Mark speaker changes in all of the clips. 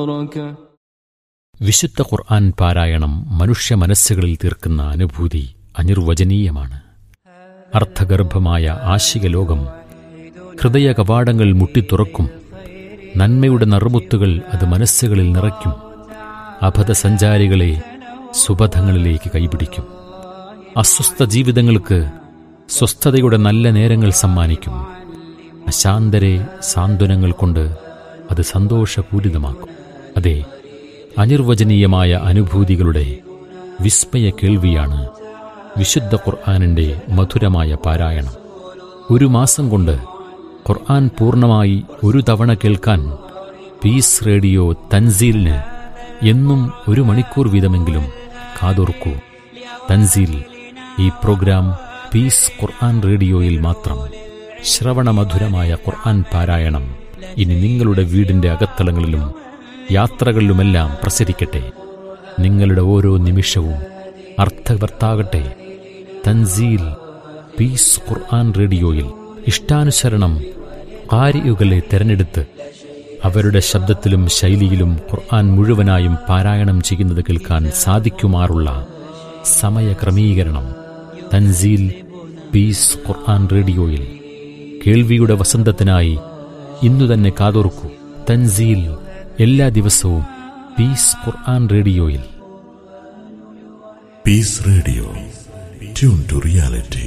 Speaker 1: വിശുദ്ധ ഖുർആൻ പാരായണം മനുഷ്യ മനസ്സുകളിൽ തീർക്കുന്ന അനുഭൂതി അനിർവചനീയമാണ് അർത്ഥഗർഭമായ ആശിക ലോകം ഹൃദയ കവാടങ്ങൾ മുട്ടിത്തുറക്കും നന്മയുടെ നറുമുത്തുകൾ അത് മനസ്സുകളിൽ നിറയ്ക്കും അബദ്ധസഞ്ചാരികളെ സുബധങ്ങളിലേക്ക് കൈപിടിക്കും അസ്വസ്ഥ ജീവിതങ്ങൾക്ക് സ്വസ്ഥതയുടെ നല്ല നേരങ്ങൾ സമ്മാനിക്കും അശാന്തരെ സാന്ത്വനങ്ങൾ കൊണ്ട് അത് സന്തോഷപൂരിതമാക്കും അതെ അനിർവചനീയമായ അനുഭൂതികളുടെ വിസ്മയ കേൾവിയാണ് വിശുദ്ധ ഖുർആാനിൻ്റെ മധുരമായ പാരായണം ഒരു മാസം കൊണ്ട് ഖുർആൻ പൂർണ്ണമായി ഒരു തവണ കേൾക്കാൻ പീസ് റേഡിയോ തൻസീലിന് എന്നും ഒരു മണിക്കൂർ വീതമെങ്കിലും കാതോർക്കൂ തൻസീൽ ഈ പ്രോഗ്രാം പീസ് ഖുർആൻ റേഡിയോയിൽ മാത്രം ശ്രവണമധുരമായ ഖുർആൻ പാരായണം ഇനി നിങ്ങളുടെ വീടിന്റെ അകത്തളങ്ങളിലും യാത്രകളിലുമെല്ലാം പ്രസരിക്കട്ടെ നിങ്ങളുടെ ഓരോ നിമിഷവും അർത്ഥവർത്താകട്ടെ തൻസീൽ പീസ് ഖുർആൻ റേഡിയോയിൽ ഇഷ്ടാനുസരണം കാരിയുകളെ തെരഞ്ഞെടുത്ത് അവരുടെ ശബ്ദത്തിലും ശൈലിയിലും ഖുർആൻ മുഴുവനായും പാരായണം ചെയ്യുന്നത് കേൾക്കാൻ സാധിക്കുമാറുള്ള സമയക്രമീകരണം തൻസീൽ പീസ് ഖുർആൻ റേഡിയോയിൽ കേൾവിയുടെ വസന്തത്തിനായി ഇന്നു തന്നെ കാതോർക്കൂ തൻസീൽ എല്ലാ ദിവസവും പീസ് ഖുർആൻ റേഡിയോയിൽ
Speaker 2: peace radio tune to reality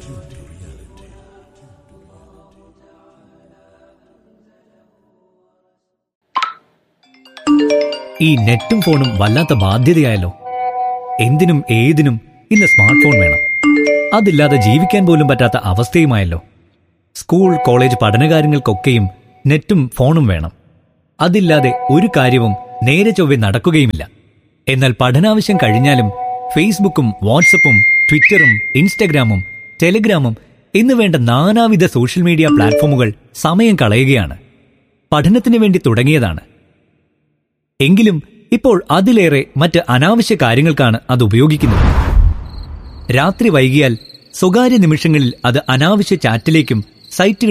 Speaker 3: ഈ നെറ്റും ഫോണും വല്ലാത്ത ബാധ്യതയായല്ലോ എന്തിനും ഏതിനും ഇന്ന് സ്മാർട്ട് ഫോൺ വേണം അതില്ലാതെ ജീവിക്കാൻ പോലും പറ്റാത്ത അവസ്ഥയുമായല്ലോ സ്കൂൾ കോളേജ് പഠനകാര്യങ്ങൾക്കൊക്കെയും നെറ്റും ഫോണും വേണം അതില്ലാതെ ഒരു കാര്യവും നേരെ ചൊവ്വെ നടക്കുകയുമില്ല എന്നാൽ പഠനാവശ്യം കഴിഞ്ഞാലും ഫേസ്ബുക്കും വാട്സപ്പും ട്വിറ്ററും ഇൻസ്റ്റഗ്രാമും ടെലിഗ്രാമും എന്ന് വേണ്ട നാനാവിധ സോഷ്യൽ മീഡിയ പ്ലാറ്റ്ഫോമുകൾ സമയം കളയുകയാണ് പഠനത്തിന് വേണ്ടി തുടങ്ങിയതാണ് എങ്കിലും ഇപ്പോൾ അതിലേറെ മറ്റ് അനാവശ്യ കാര്യങ്ങൾക്കാണ് അത് ഉപയോഗിക്കുന്നത് രാത്രി വൈകിയാൽ സ്വകാര്യ നിമിഷങ്ങളിൽ അത് അനാവശ്യ ചാറ്റിലേക്കും സൈറ്റുകൾ